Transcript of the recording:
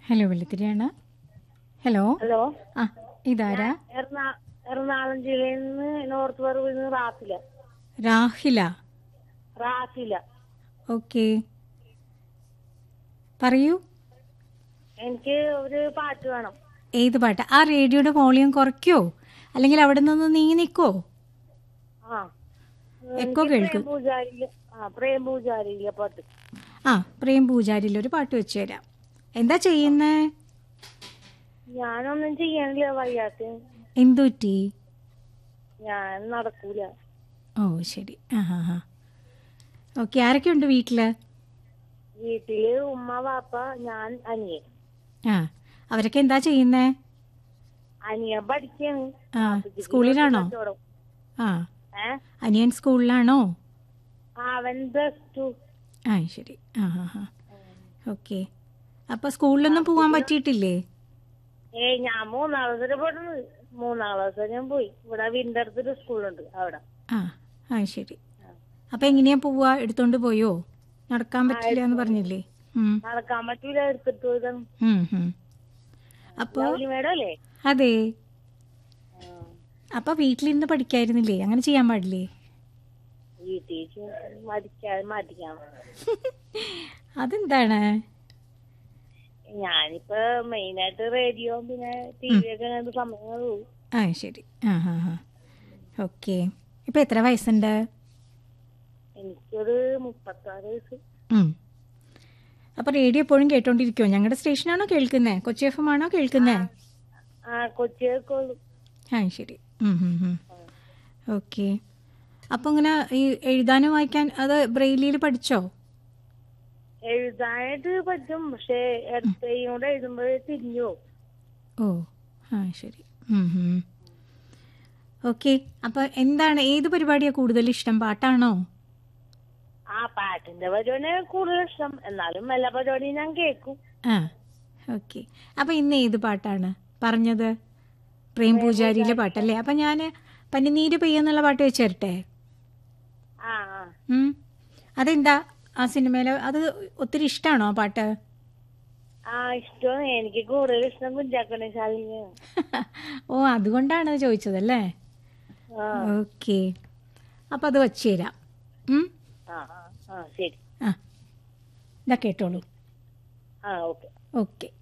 Hello വെള്ളിത്തിരിയാണ് hello hello ആ ഇതാരാ എറണാ എറണാകുളം ജില്ലയിൽ നിന്ന് നോർത്ത് പറമ്പിൽ നിന്ന് റാഫില രാഹില റാഫില ഓക്കെ പറയൂ എനിക്ക് ഒരു പാട്ട് വേണം ഏത് പാട്ട് ആ റേഡിയോയുടെ വോളിയം കുറയ്ക്കോ അല്ലെങ്കിൽ അവിടെ നിന്ന് നീങ്ങി നിൽക്കോ ആ എക്കോ എനിക്ക് കേൾക്കും പ്രേം പൂജാരിയിലെ ആ പ്രേം പൂജാരിയിലെ പാട്ട് ആ പ്രേം പൂജാരിയിൽ ഒരു പാട്ട് വെച്ച് തരാം എന്താ ചെയ്യുന്നേ ഞാനൊന്നും ചെയ്യാനില്ല വയ്യാത്ത എന്തുറ്റി ഞാൻ നടക്കൂല ഓ ശരി ആ ഹാ ഹാ ഓക്കെ ആരൊക്കെ ഉണ്ട് വീട്ടില് വീട്ടില് ഉമ്മ വാപ്പ ഞാൻ അനിയൻ ആ അവരൊക്കെ എന്താ ചെയ്യുന്നേ അനിയൻ പഠിക്കാണ് ആ സ്കൂളിലാണോ കച്ചവടം. ആ ഏ അനിയൻ സ്കൂളിലാണോ ആ, അവൻ പ്ലസ് ടു ആ ശരി ആ ഹാ ഹാ ഓക്കെ അപ്പോൾ സ്കൂളിലൊന്നും പോകാൻ പറ്റിയിട്ടില്ലേ ഏയ് ഞാൻ മൂന്നാം ക്ലാസ് വരെ പോയിട്ടുണ്ട് മൂന്നാം ക്ലാസ് വരെ ഞാൻ പോയി ഇവിടെ വീടിന്റെ അടുത്തൊരു സ്കൂളുണ്ട് അവിടെ ആ ആ ശരി അപ്പോൾ എങ്ങനെയാ പോവുക എടുത്തോണ്ട് പോയോ നടക്കാൻ പറ്റില്ല എന്ന് പറഞ്ഞില്ലേ ഉം, നടക്കാൻ പറ്റൂല എടുത്തിട്ട് പോയതാണ് ഉം, ഉം. അപ്പോൾ ലവ്ലി മേഡം അല്ലേ അതെ അപ്പോൾ വീട്ടിലിരുന്ന് പഠിക്കായിരുന്നില്ലേ അങ്ങനെ ചെയ്യാൻ പാടില്ലേ വീട്ടിൽ മടിക്കാതെ മാറ്റിക്കാം അതെന്താണ് ഞാനിപ്പോ മെയിനായിട്ട് റേഡിയോ പിന്നെ ടി വി ഒക്കെ കണ്ട് സമയങ്ങൾ പോകും ആ ശരി ആ ഹാ ഹാ ഓക്കെ ഇപ്പം എത്ര വയസ്സുണ്ട് എനിക്കൊരു മുപ്പത്താറ് വയസ്സ് ഉം. അപ്പോൾ റേഡിയോ എപ്പോഴും കേട്ടോണ്ടിരിക്കുമോ ഞങ്ങളുടെ സ്റ്റേഷനാണോ കേൾക്കുന്നത് കൊച്ചി എഫ് എം ആണോ കേൾക്കുന്നത് ആ കൊച്ചി കേൾക്കുള്ളൂ ആ ശരി ഓക്കെ അപ്പോൾ ഇങ്ങനെ ഈ എഴുതാനും വായിക്കാൻ അത് ബ്രെയിലിയിൽ പഠിച്ചോ എഴുതാനായിട്ട് പറ്റും പക്ഷെ ഇടത്തേയോട് എഴുതുമ്പോഴേ തിരിഞ്ഞു പോകും. ഓ ആ ശരി ഓക്കെ അപ്പോൾ എന്താണ് ഏത് പരിപാടിയാണ് കൂടുതൽ ഇഷ്ടം പാട്ടാണോ ആ പാട്ടിന്റെ പരിപാടിയാണ് കൂടുതൽ ഇഷ്ടം എന്നാലും എല്ലാ പരിപാടിയും ഞാൻ കേൾക്കും ആ ഓക്കെ അപ്പോൾ ഇന്ന് ഏത് പാട്ടാണ് പറഞ്ഞത് പ്രേം പൂജാരിയിലെ പാട്ടല്ലേ അപ്പം ഞാൻ പനിനീര് പെയ്യെന്നുള്ള പാട്ട് വെച്ച് തരട്ടെ ആ ആ ഉം. അതെന്താ ആ സിനിമയിൽ അത് ഒത്തിരി ഇഷ്ടമാണോ ആ പാട്ട് ആ ഇഷ്ടമാണ് എനിക്ക് കൂടുതൽ ഇഷ്ടം കുഞ്ചാക്കണ ശാലിനിയാണ് ഓ അതുകൊണ്ടാണ് ചോദിച്ചതല്ലേ ആ ഓക്കെ അപ്പം അത് വച്ച് തരാം ഉം? ആ ആ, ആ ശരി ആ ഇതാ കേട്ടോളൂ ആ ഓക്കെ ഓക്കെ